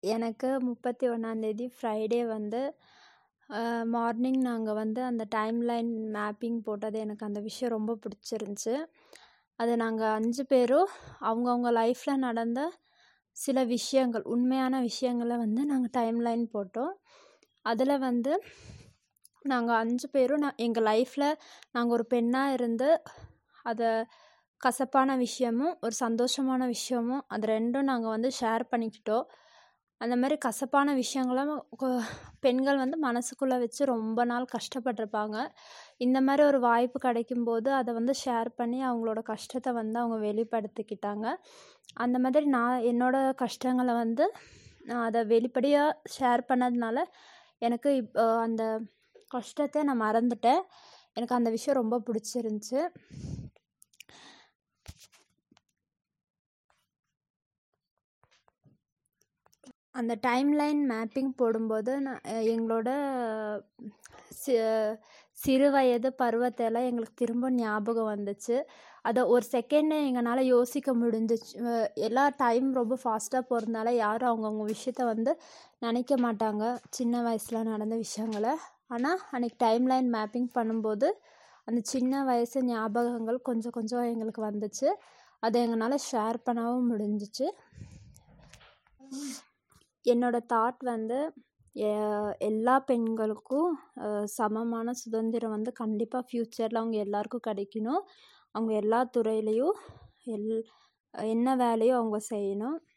எனக்கு முப்பத்தி ஒன்றாந்தேதி ஃப்ரைடே வந்து மார்னிங் நாங்கள் வந்து அந்த டைம்லைன் மேப்பிங் போட்டது எனக்கு அந்த விஷயம் ரொம்ப பிடிச்சிருந்துச்சி அது நாங்கள் அஞ்சு பேரும் அவங்கவுங்க லைஃப்பில் நடந்த சில விஷயங்கள் உண்மையான விஷயங்கள வந்து நாங்கள் டைம்லைன் போட்டோம் அதில் வந்து நாங்கள் அஞ்சு பேரும் நான் எங்கள் லைஃப்பில் நாங்கள் ஒரு பெண்ணாக இருந்து அதை கசப்பான விஷயமும் ஒரு சந்தோஷமான விஷயமும் அது ரெண்டும் நாங்கள் வந்து ஷேர் பண்ணிக்கிட்டோம் அந்த மாதிரி கசப்பான விஷயங்களும் பெண்கள் வந்து மனசுக்குள்ளே வச்சு ரொம்ப நாள் கஷ்டப்பட்டிருப்பாங்க இந்த மாதிரி ஒரு வாய்ப்பு கிடைக்கும்போது அதை வந்து ஷேர் பண்ணி அவங்களோட கஷ்டத்தை வந்து அவங்க வெளிப்படுத்திக்கிட்டாங்க அந்த மாதிரி நான் என்னோடய கஷ்டங்களை வந்து நான் அதை வெளிப்படையாக ஷேர் பண்ணதுனால எனக்கு இப்போ அந்த கஷ்டத்தை நான் மறந்துட்டேன் எனக்கு அந்த விஷயம் ரொம்ப பிடிச்சிருந்துச்சி அந்த டைம்லைன் மேப்பிங் போடும்போது நான் எங்களோட சி சிறு வயது பருவத்தையெல்லாம் எங்களுக்கு திரும்ப ஞாபகம் வந்துச்சு அதை ஒரு செகண்டு எங்களால யோசிக்க முடிஞ்சிச்சு எல்லா டைம் ரொம்ப ஃபாஸ்ட்டாக போகிறதுனால யாரும் அவங்கவுங்க விஷயத்த வந்து நினைக்க மாட்டாங்க சின்ன வயசில் நடந்த விஷயங்கள ஆனால் அன்றைக்கி டைம்லைன் மேப்பிங் பண்ணும்போது அந்த சின்ன வயசு ஞாபகங்கள் கொஞ்சம் கொஞ்சம் எங்களுக்கு வந்துச்சு அதை எங்களால ஷேர் பண்ணவும் முடிஞ்சிச்சு என்னோடய தாட் வந்து எல்லா பெண்களுக்கும் சமமான சுதந்திரம் வந்து கண்டிப்பாக ஃப்யூச்சரில் அவங்க எல்லாேருக்கும் கிடைக்கணும் அவங்க எல்லா துறையிலையும் எல் என்ன வேலையோ அவங்க செய்யணும்